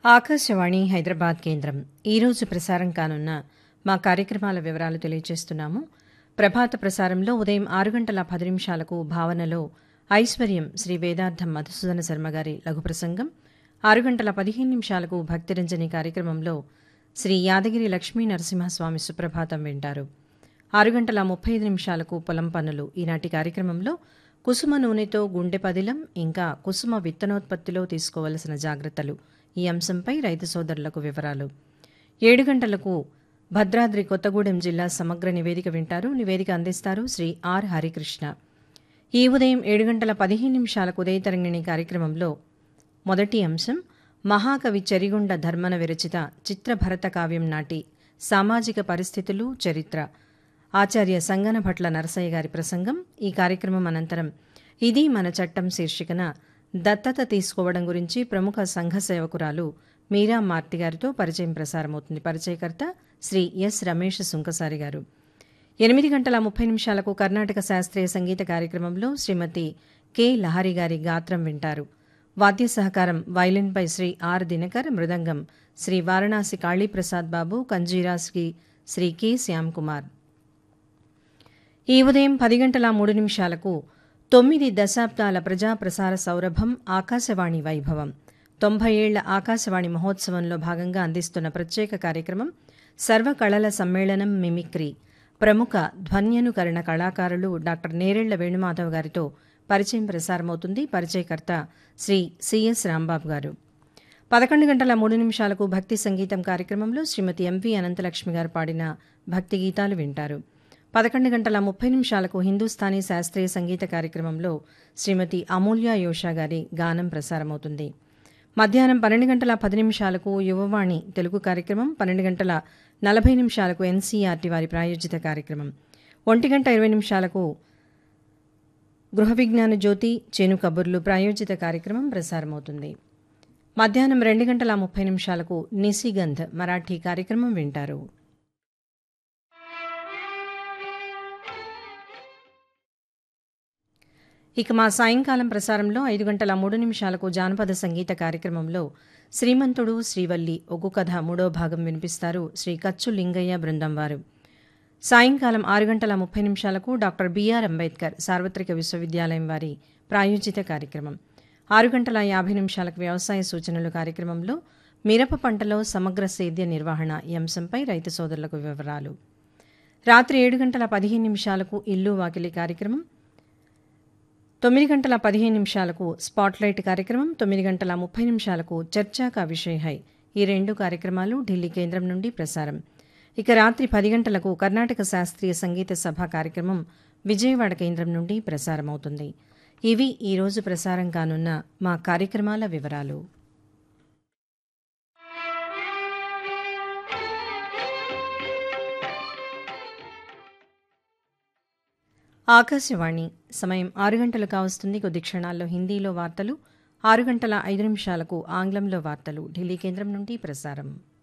ఆకాశవాణి హైదరాబాద్ కేంద్రం ఈరోజు ప్రసారం కానున్న మా కార్యక్రమాల వివరాలు తెలియజేస్తున్నాము ప్రభాత ప్రసారంలో ఉదయం ఆరు గంటల పది నిమిషాలకు భావనలో ఐశ్వర్యం శ్రీ వేదార్థం మధుసూదన శర్మ గారి లఘు ప్రసంగం ఆరు గంటల పదిహేను నిమిషాలకు భక్తిరంజని కార్యక్రమంలో శ్రీ యాదగిరి లక్ష్మీ నరసింహస్వామి సుప్రభాతం వింటారు ఆరు గంటల ముప్పై ఐదు నిమిషాలకు పొలం పనులు ఈనాటి కార్యక్రమంలో కుసుమ నూనెతో గుండె పదిలం ఇంకా కుసుమ విత్తనోత్పత్తిలో తీసుకోవలసిన జాగ్రత్తలు ఈ అంశంపై రైతు సోదరులకు వివరాలు ఏడు గంటలకు భద్రాద్రి కొత్తగూడెం జిల్లా సమగ్ర నివేదిక వింటారు నివేదిక అందిస్తారు శ్రీ ఆర్ హరికృష్ణ ఈ ఉదయం ఏడు గంటల పదిహేను నిమిషాలకు ఉదయతరంగిణి కార్యక్రమంలో మొదటి అంశం మహాకవి చెరిగొండ ధర్మన విరచిత చిత్రభరత కావ్యం నాటి సామాజిక పరిస్థితులు చరిత్ర ఆచార్య సంగన భట్ల నరసయ్య గారి ప్రసంగం ఈ కార్యక్రమం అనంతరం ఇది మన చట్టం శీర్షికన దత్తత తీసుకోవడం గురించి ప్రముఖ సంఘ సేవకురాలు మీరా మార్తి గారితో పరిచయం ప్రసారమవుతుంది పరిచయకర్త శ్రీ ఎస్ రమేష్ సుంకసారి గారు ఎనిమిది గంటల ముప్పై నిమిషాలకు కర్ణాటక శాస్త్రీయ సంగీత కార్యక్రమంలో శ్రీమతి కె లహరి గారి గాత్రం వింటారు వాద్య సహకారం వైలిన్పై శ్రీ ఆర్ దినకర్ మృదంగం శ్రీ వారణాసి కాళీప్రసాద్ బాబు కంజీరాస్కి శ్రీ కె శ్యామ్ కుమార్ ఈ ఉదయం పది గంటల మూడు నిమిషాలకు తొమ్మిది దశాబ్దాల ప్రజా ప్రసార సౌరభం ఆకాశవాణి వైభవం తొంభై ఏళ్ల ఆకాశవాణి మహోత్సవంలో భాగంగా అందిస్తున్న ప్రత్యేక కార్యక్రమం సర్వకళల సమ్మేళనం మిమిక్రీ ప్రముఖ ధ్వన్యనుకరణ కళాకారులు డాక్టర్ నేరెళ్ల వేణుమాధవ్ గారితో పరిచయం ప్రసారమవుతుంది పరిచయకర్త శ్రీ సిఎస్ రాంబాబు గారు పదకొండు గంటల మూడు నిమిషాలకు భక్తి సంగీతం కార్యక్రమంలో శ్రీమతి ఎంవి అనంతలక్ష్మి గారు పాడిన భక్తి గీతాలు వింటారు పదకొండు గంటల ముప్పై నిమిషాలకు హిందుస్థానీ శాస్త్రీయ సంగీత కార్యక్రమంలో శ్రీమతి అమూల్య యోషా గారి గానం ప్రసారమవుతుంది మధ్యాహ్నం పన్నెండు గంటల పది నిమిషాలకు యువవాణి తెలుగు కార్యక్రమం పన్నెండు గంటల నలభై నిమిషాలకు ఎన్సీఆర్టీ వారి ప్రాయోజిత కార్యక్రమం ఒంటి గంట ఇరవై నిమిషాలకు గృహ విజ్ఞాన జ్యోతి చేను కబుర్లు ప్రాయోజిత కార్యక్రమం ప్రసారమవుతుంది మధ్యాహ్నం రెండు గంటల ముప్పై నిమిషాలకు నిసిగంధ్ మరాఠీ కార్యక్రమం వింటారు ఇక మా సాయంకాలం ప్రసారంలో ఐదు గంటల మూడు నిమిషాలకు జానపద సంగీత కార్యక్రమంలో శ్రీమంతుడు శ్రీవల్లి ఒగ్గు కథ మూడో భాగం వినిపిస్తారు శ్రీ కచ్చు లింగయ్య బృందం వారు సాయంకాలం ఆరు గంటల ముప్పై నిమిషాలకు డాక్టర్ బిఆర్ అంబేద్కర్ సార్వత్రిక విశ్వవిద్యాలయం వారి ప్రాయోజిత కార్యక్రమం ఆరు గంటల యాభై నిమిషాలకు వ్యవసాయ సూచనలు కార్యక్రమంలో మిరప పంటలో సమగ్ర సేద్య నిర్వహణ ఈ అంశంపై రైతు సోదరులకు వివరాలు రాత్రి ఏడు గంటల పదిహేను నిమిషాలకు ఇల్లు వాకిలి కార్యక్రమం తొమ్మిది గంటల పదిహేను నిమిషాలకు స్పాట్లైట్ కార్యక్రమం తొమ్మిది గంటల ముప్పై నిమిషాలకు చర్చా కా విషయ్ హై ఈ రెండు కార్యక్రమాలు ఢిల్లీ కేంద్రం నుండి ప్రసారం ఇక రాత్రి పది గంటలకు కర్ణాటక శాస్త్రీయ సంగీత సభ కార్యక్రమం విజయవాడ కేంద్రం నుండి ప్రసారమవుతుంది ఇవి ఈరోజు ప్రసారం కానున్న మా కార్యక్రమాల వివరాలు ఆకాశవాణి సమయం ఆరు గంటలు కావస్తుంది కొద్ది క్షణాల్లో హిందీలో వార్తలు ఆరు గంటల ఐదు నిమిషాలకు ఆంగ్లంలో వార్తలు ఢిల్లీ కేంద్రం నుండి ప్రసారం